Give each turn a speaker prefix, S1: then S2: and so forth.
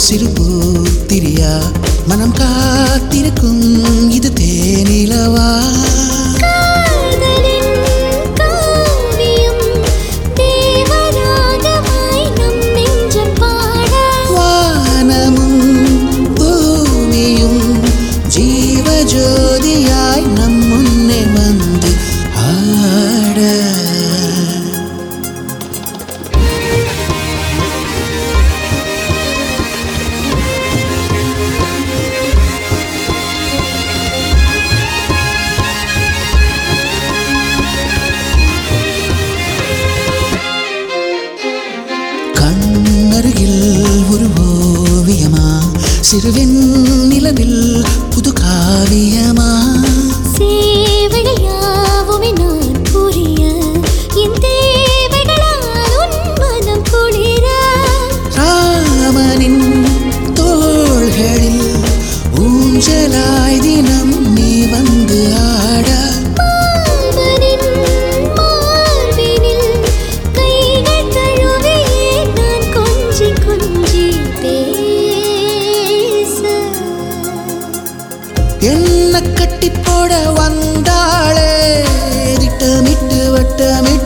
S1: சிறு பூத்திரியா மனம் காத்திருக்கும் இது தேனிலவா
S2: காதலின் காவியம் தேவராகமாய் நம் நெஞ்சம் பாட
S1: வானமும் பூமியும் ஜீவஜோதியாய் நம் முன்னே வந்து ஆட கண்ணருகில் ஒரு ஓவியமா சிறுவெண் நிலவில் புது காவியமா
S2: சேவைகள் யாவுமே நான் புரிய என் தேவைகளால் உன் மனம் குளிர
S1: ராமனின் தோள்களில் ஊஞ்சலாய் தினம் நீ வந்து ஆட
S2: மாமனின் மார்பினில் கைகள் தழுவியே நான் கொஞ்சி கொஞ்சி பேச
S1: என்ன கட்டி போட வந்தாளே திட்டமிட்டு வட்டமிட்டு